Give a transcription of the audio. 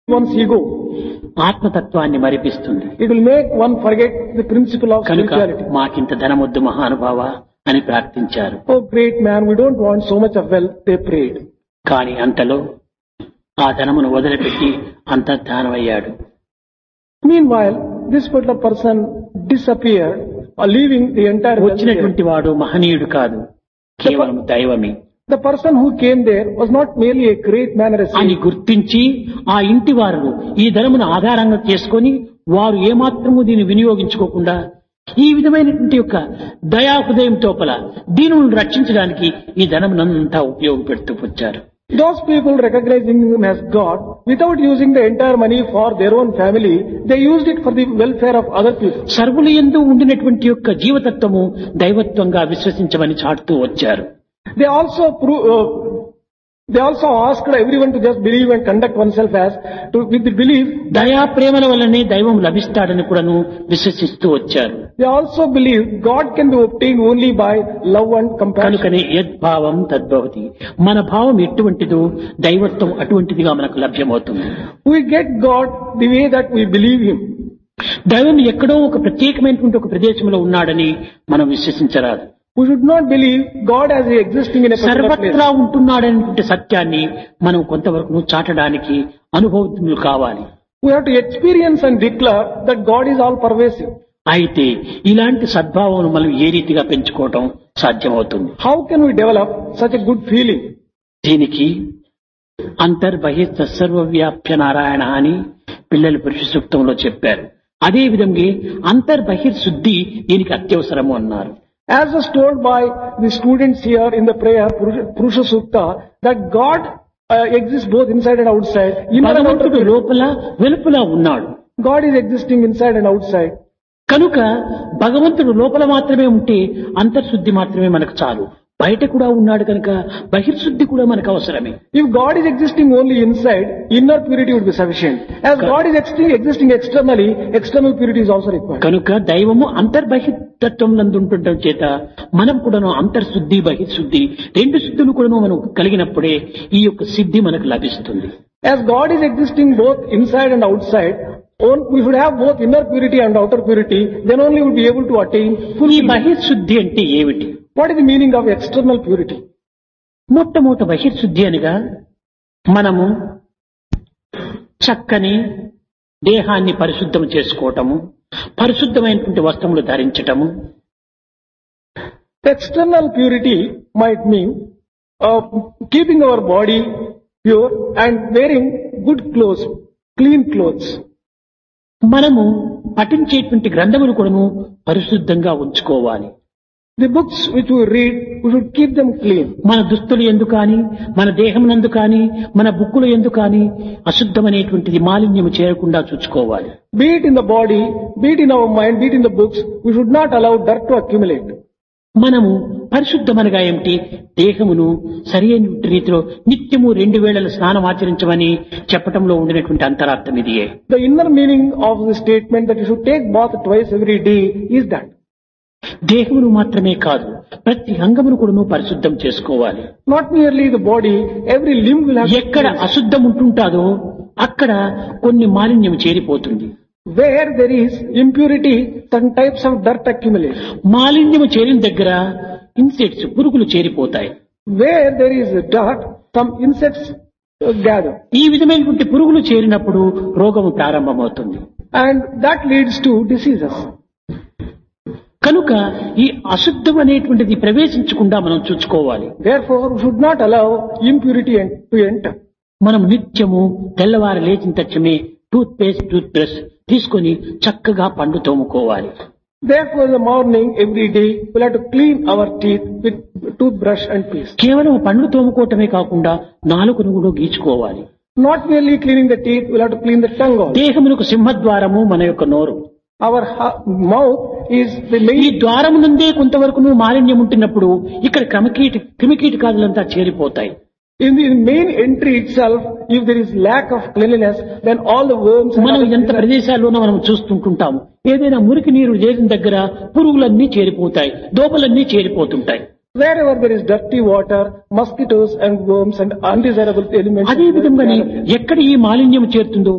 one's ego. ఆత్మతత్వాన్ని మరిపిస్తుంది It will make one forget the principle of కనుక spirituality. మాకింత ధనమొద్దు మహానుభావ అని ప్రార్థించారు Oh great man, we don't want so much of wealth, they prayed. కాని అంతలో ఆ ధనమును వదిలిపెట్టి అంతర్ధానమయ్యాడు Meanwhile, this particular person disappeared, or leaving the entire wealth there. వచ్చినటువంటి వాడు మహనీయుడు కాదు కేవలం దైవమే The person who came there was not merely a great man or a అని saint. గుర్తించి ఆ ఇంటి వారు ఈ ధనమును ఆధారంగా చేసుకొని వారు ఏమాత్రము దీన్ని వినియోగించుకోకుండా ఈ విధమైనటువంటి యొక్క దయా హృదయం తోపల దీనులను రక్షించడానికి ఈ ధనమునంతా ఉపయోగపెడుతూ వచ్చారు Those people recognizing him as God, without using the entire money for their own family, they used it for the welfare of other people. సర్వులు ఎందు ఉండినటువంటి యొక్క జీవతత్వము దైవత్వంగా విశ్వసించమని చాటుతూ వచ్చారు They also pro- uh, they also asked everyone to just believe and conduct oneself as to with the belief. దయా ప్రేమల వల్లనే దైవం లభిస్తాడని కూడాను విశ్వసిస్తూ వచ్చారు They also believe God can be obtained only by love and compassion. కనుకనే యద్భావం తద్భవతి మన భావం ఎటువంటిదో దైవత్వం అటువంటిదిగా మనకు లభ్యమవుతుంది We get God the way that we believe Him. దైవం ఎక్కడో ఒక ప్రత్యేకమైనటువంటి ఒక ప్రదేశంలో ఉన్నాడని మనం విశ్వసించరాదు We should not believe God as existing in a particular place. సర్వత్రా ఉంటున్నాడనేటువంటి సత్యాన్ని మనం కొంతవరకు చాటడానికి అనుభవజ్ఞులు కావాలి We have to experience and declare that God is all pervasive. అయితే ఇలాంటి సద్భావం మనం ఏ రీతిగా పెంచుకోవటం సాధ్యమవుతుంది How can we develop such a good feeling? దీనికి అంతర్బహిష్ట సర్వవ్యాప్య నారాయణ అని పిల్లల పురుష సూక్తంలో చెప్పారు అదే విధంగా అంతర్బహిర్శుద్ధి దీనికి అత్యవసరము అన్నారు As was told by the students here in the prayer, Purusha Purusha Sukta, that God uh, exists both inside and outside. Inner and outer భగవంతుడు purity. లోపల వెలుపల ఉన్నాడు God is existing inside and outside. కనుక భగవంతుడు లోపల మాత్రమే ఉంటే అంతర్శుద్ధి మాత్రమే మనకు చాలు బయట కూడా ఉన్నాడు కనుక బహిర్శుద్ధి కూడా మనకు అవసరమే If God is existing only inside, inner purity would be sufficient. As God is existing, existing externally, external purity is also required. కనుక దైవము అంతర్బహిర్తత్వం నందుంటుండటం చేత మనం కూడాను అంతర్శుద్ధి బహిర్శుద్ధి రెండు శుద్ధులు కూడాను మనం కలిగినప్పుడే ఈ యొక్క సిద్ధి మనకు లభిస్తుంది As God is existing both inside and outside, on- we should have both inner purity and outer purity, then only we will be able to attain full ఈ బహిర్శుద్ధి అంటే ఏమిటి What is the meaning of external purity? మొట్టమొదట బహిర్శుద్ధి అనగా మనము చక్కని దేహాన్ని పరిశుద్ధం చేసుకోవటము పరిశుద్ధమైనటువంటి వస్త్రములు ధరించటము External purity might mean uh, keeping our body pure and wearing good clothes, clean clothes. మనము పఠించేటువంటి గ్రంథములు కూడాను పరిశుద్ధంగా ఉంచుకోవాలి The books which we read, we should keep them clean. మన దుస్తులు ఎందు కానీ మన దేహం నందు కానీ మన బుక్కులు ఎందు కానీ అశుద్ధమనేటువంటిది మాలిన్యము చేరకుండా చూసుకోవాలి Be it in the body, be it in our mind, be it in the books, we should not allow dirt to accumulate. మనము పరిశుద్ధమనగా ఏమిటి దేహమును సరైన రీతిలో నిత్యము రెండు వేళల స్నానం ఆచరించమని చెప్పటంలో ఉండినటువంటి అంతరార్థం ఇదియే The inner meaning of the statement that you should take bath twice every day is that. దేహమును మాత్రమే కాదు ప్రతి అంగమును కూడా పరిశుద్ధం చేసుకోవాలి Not merely the body, every limb will have ఎక్కడ అశుద్ధం ఉంటుంటాదో అక్కడ కొన్ని మాలిన్యం చేరిపోతుంది Where there is impurity, some types of dirt accumulate. మాలిన్యము చేరిన దగ్గర ఇన్సెక్ట్స్ పురుగులు చేరిపోతాయి Where there is dirt, some insects uh, gather. ఈ విధమైనటువంటి పురుగులు చేరినప్పుడు రోగము ప్రారంభమవుతుంది And that leads to diseases. కనుక ఈ అశుద్ధం అనేటువంటిది ప్రవేశించకుండా మనం చూసుకోవాలి Therefore, we should not allow impurity en- to enter. మనం నిత్యము తెల్లవారు లేచిన తక్షణమే టూత్ పేస్ట్ టూత్ బ్రష్ తీసుకొని చక్కగా పండు తోముకోవాలి Therefore, in the morning, every day, we'll have to clean our teeth with toothbrush and paste. కేవలం పండ్లు తోముకోవటమే కాకుండా నాలుకను కూడా గీచుకోవాలి Not merely cleaning the teeth, we'll have to clean the tongue also. దేహమునకు సింహద్వారము మన యొక్క నోరు Our ha- mouth is the ఈ main ద్వారము నుండే కొంతవరకు మాలిన్యం ఉంటున్నప్పుడు ఇక్కడ క్రమకీట క్రిమికీటకాదులంతా చేరిపోతాయి In the main entry itself, if there is lack of cleanliness, then all the worms and మనం other ఎంత things are- ప్రదేశాల్లోనూ మనం చూస్తుంటుంటాము ఏదైనా మురికి నీరు చేరిన దగ్గర పురుగులన్నీ చేరిపోతాయి దోపలన్నీ చేరిపోతుంటాయి wherever there is dirty water, mosquitoes and worms and undesirable elements. అదే విధంగానే ఎక్కడ ఈ మాలిన్యం చేరుతుందో